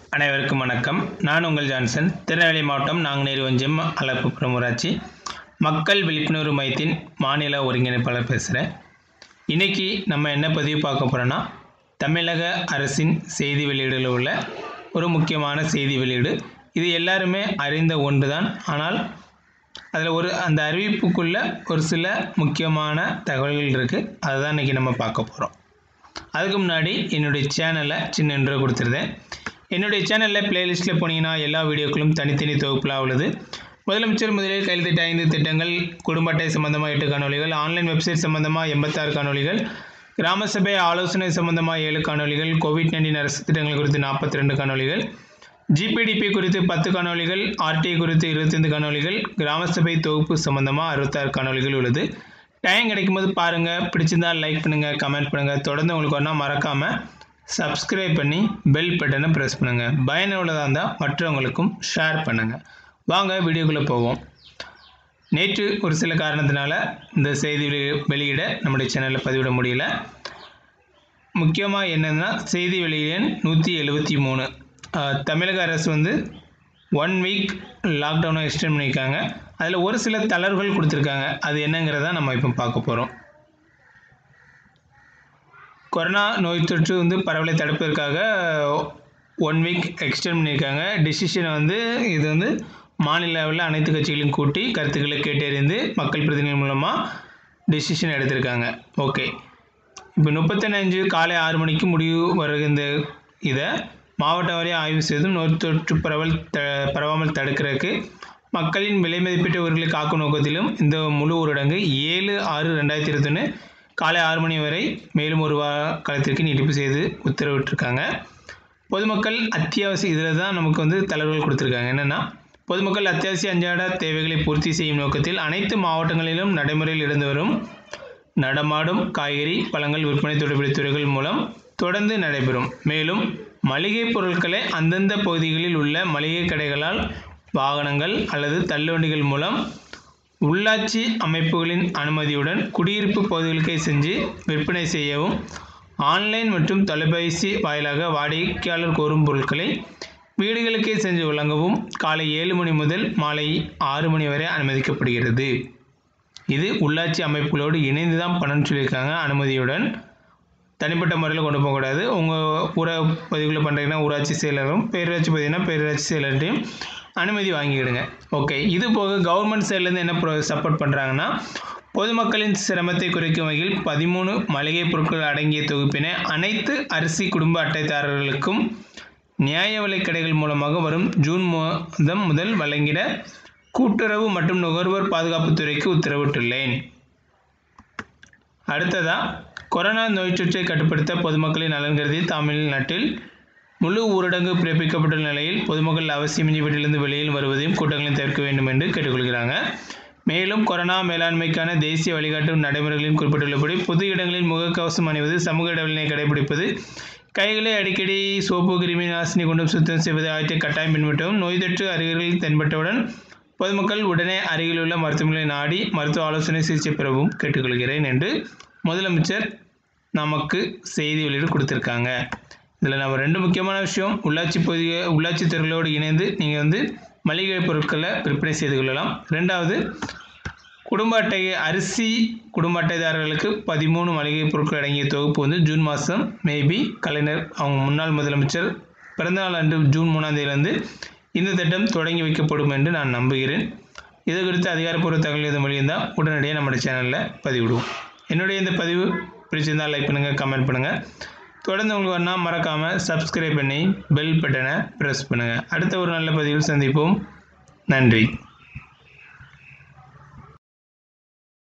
அனைவருக்கும் வணக்கம் நான் உங்கள் ஜான்சன் திருநெல்வேலி மாவட்டம் நாங்குநேரி ஒன்றியம் அளப்புப்புறம் ஊராட்சி மக்கள் விழிப்புணர்வு மையத்தின் மாநில ஒருங்கிணைப்பாளர் பேசுகிறேன் இன்றைக்கி நம்ம என்ன பதிவு பார்க்க போகிறோன்னா தமிழக அரசின் செய்தி வெளியீடுல உள்ள ஒரு முக்கியமான செய்தி வெளியீடு இது எல்லாருமே அறிந்த ஒன்று தான் ஆனால் அதில் ஒரு அந்த அறிவிப்புக்குள்ளே ஒரு சில முக்கியமான தகவல்கள் இருக்குது அதை தான் இன்றைக்கி நம்ம பார்க்க போகிறோம் அதுக்கு முன்னாடி என்னுடைய சேனலை சின்ன இன்ட்ரோ கொடுத்துருந்தேன் என்னுடைய சேனலில் பிளேலிஸ்ட்டில் போனீங்கன்னா எல்லா வீடியோக்களும் தனித்தனி தொகுப்புலாம் உள்ளது முதலமைச்சர் முதலில் கையெழுத்திட்ட ஐந்து திட்டங்கள் குடும்ப அட்டை சம்பந்தமாக எட்டு காணொலிகள் ஆன்லைன் வெப்சைட் சம்பந்தமாக எண்பத்தாறு காணொலிகள் கிராம சபை ஆலோசனை சம்பந்தமாக ஏழு காணொலிகள் கோவிட் நைன்டீன் அரசு திட்டங்கள் குறித்து நாற்பத்தி ரெண்டு காணொலிகள் ஜிபிடிபி குறித்து பத்து காணொலிகள் ஆர்டிஐ குறித்து இருபத்தைந்து காணொலிகள் கிராம சபை தொகுப்பு சம்பந்தமாக அறுபத்தாறு காணொலிகள் உள்ளது டைம் கிடைக்கும்போது பாருங்கள் பிடிச்சிருந்தா லைக் பண்ணுங்கள் கமெண்ட் பண்ணுங்கள் தொடர்ந்து உங்களுக்கு ஒன்றா மறக்காமல் சப்ஸ்கிரைப் பண்ணி பெல் பட்டனை ப்ரெஸ் பண்ணுங்கள் பயனுள்ளதாக இருந்தால் மற்றவங்களுக்கும் ஷேர் பண்ணுங்கள் வாங்க வீடியோக்குள்ளே போவோம் நேற்று ஒரு சில காரணத்தினால இந்த செய்தி வெளி- வெளியிட நம்முடைய சேனலில் பதிவிட முடியல முக்கியமாக என்னென்னா செய்தி வெளியீடு நூற்றி எழுபத்தி மூணு தமிழக அரசு வந்து ஒன் வீக் லாக்டவுனை எக்ஸ்டெண்ட் பண்ணியிருக்காங்க அதில் ஒரு சில தளர்வுகள் கொடுத்துருக்காங்க அது என்னங்கிறத நம்ம இப்போ பார்க்க போகிறோம் கொரோனா நோய் தொற்று வந்து பரவலை தடுப்பதற்காக ஒன் வீக் எக்ஸ்டெண்ட் பண்ணியிருக்காங்க டிசிஷனை வந்து இது வந்து மாநில லெவலில் அனைத்து கட்சிகளையும் கூட்டி கருத்துக்களை கேட்டறிந்து மக்கள் பிரதிநிதி மூலமாக டிசிஷன் எடுத்திருக்காங்க ஓகே இப்போ முப்பத்தஞ்சு காலை ஆறு மணிக்கு முடிவு வருகின்ற இதை மாவட்ட வாரியாக ஆய்வு செய்தும் நோய் தொற்று பரவல் த பரவாமல் தடுக்கிறதுக்கு மக்களின் விலை மதிப்பீட்டு உரிமைகளை காக்கும் நோக்கத்திலும் இந்த முழு ஊரடங்கு ஏழு ஆறு ரெண்டாயிரத்தி இருபத்தொன்று காலை ஆறு மணி வரை மேலும் ஒரு வார காலத்திற்கு நீட்டிப்பு செய்து உத்தரவிட்டிருக்காங்க பொதுமக்கள் அத்தியாவசிய இதில் தான் நமக்கு வந்து தளர்வுகள் கொடுத்துருக்காங்க என்னென்னா பொதுமக்கள் அத்தியாவசிய அன்றாட தேவைகளை பூர்த்தி செய்யும் நோக்கத்தில் அனைத்து மாவட்டங்களிலும் நடைமுறையில் இருந்து வரும் நடமாடும் காய்கறி பழங்கள் விற்பனை தொடர்புடைய துறைகள் மூலம் தொடர்ந்து நடைபெறும் மேலும் மளிகை பொருட்களை அந்தந்த பகுதிகளில் உள்ள மளிகை கடைகளால் வாகனங்கள் அல்லது தள்ளுவண்டிகள் மூலம் உள்ளாட்சி அமைப்புகளின் அனுமதியுடன் குடியிருப்பு பகுதிகளுக்கே சென்று விற்பனை செய்யவும் ஆன்லைன் மற்றும் தொலைபேசி வாயிலாக வாடிக்கையாளர் கோரும் பொருட்களை வீடுகளுக்கே சென்று வழங்கவும் காலை ஏழு மணி முதல் மாலை ஆறு மணி வரை அனுமதிக்கப்படுகிறது இது உள்ளாட்சி அமைப்புகளோடு இணைந்து தான் பண்ணணும்னு சொல்லியிருக்காங்க அனுமதியுடன் தனிப்பட்ட முறையில் கொண்டு போகக்கூடாது உங்கள் ஊர பதிவுகளை பண்ணுறீங்கன்னா ஊராட்சி செயலரும் பேரூராட்சி பதிவுனா பேரூராட்சி செயலர்கிட்டையும் அனுமதி வாங்கிக்கிடுங்க ஓகே இது போக கவர்மெண்ட் சைட்லேருந்து என்ன ப்ரோ சப்போர்ட் பண்ணுறாங்கன்னா பொதுமக்களின் சிரமத்தை குறைக்கும் வகையில் பதிமூணு மளிகை பொருட்கள் அடங்கிய தொகுப்பினை அனைத்து அரிசி குடும்ப அட்டைதாரர்களுக்கும் நியாய விலைக் கடைகள் மூலமாக வரும் ஜூன் மாதம் முதல் வழங்கிட கூட்டுறவு மற்றும் நுகர்வோர் பாதுகாப்புத்துறைக்கு உத்தரவிட்டுள்ளேன் அடுத்ததா கொரோனா நோய் தொற்றை கட்டுப்படுத்த பொதுமக்களின் நலன் கருதி தமிழ்நாட்டில் முழு ஊரடங்கு பிறப்பிக்கப்பட்டுள்ள நிலையில் பொதுமக்கள் அவசியமின்றி வீட்டிலிருந்து வெளியில் வருவதையும் கூட்டங்களையும் தவிர்க்க வேண்டும் என்று கேட்டுக்கொள்கிறாங்க மேலும் கொரோனா மேலாண்மைக்கான தேசிய வழிகாட்டு நடைமுறைகளில் குறிப்பிட்டுள்ளபடி பொது இடங்களில் முகக்கவசம் அணிவது சமூக இடைவெளியை கடைபிடிப்பது கைகளை அடிக்கடி சோப்பு கிருமி நாசினி கொண்டும் சுத்தம் செய்வது ஆகியவற்றை கட்டாயம் பின்பற்றவும் நோய் தொற்று அறிகுறிகள் தென்பட்டவுடன் பொதுமக்கள் உடனே அருகிலுள்ள மருத்துவமனை நாடி மருத்துவ ஆலோசனை சிகிச்சை பெறவும் கேட்டுக்கொள்கிறேன் என்று முதலமைச்சர் நமக்கு செய்தி வெளியீடு கொடுத்துருக்காங்க இதில் நம்ம ரெண்டு முக்கியமான விஷயம் உள்ளாட்சி பகுதி உள்ளாட்சி துறைகளோடு இணைந்து நீங்கள் வந்து மளிகை பொருட்களை விற்பனை செய்து கொள்ளலாம் ரெண்டாவது குடும்ப அட்டை அரிசி குடும்ப அட்டைதாரர்களுக்கு பதிமூணு மளிகை பொருட்கள் அடங்கிய தொகுப்பு வந்து ஜூன் மாதம் மேபி கலைஞர் அவங்க முன்னாள் முதலமைச்சர் பிறந்தநாள் அன்று ஜூன் மூணாம் தேதியிலிருந்து இந்த திட்டம் தொடங்கி வைக்கப்படும் என்று நான் நம்புகிறேன் இது குறித்து அதிகாரப்பூர்வ தகவல் எதுவும் வெளியிருந்தால் உடனடியாக நம்முடைய சேனலில் பதிவிடுவோம் என்னுடைய இந்த பதிவு பிடிச்சிருந்தால் லைக் பண்ணுங்கள் கமெண்ட் பண்ணுங்கள் தொடர்ந்து உங்களுக்கு வேணா மறக்காமல் சப்ஸ்கிரைப் பண்ணி பெல் பட்டனை ப்ரெஸ் பண்ணுங்கள் அடுத்த ஒரு நல்ல பதிவில் சந்திப்போம் நன்றி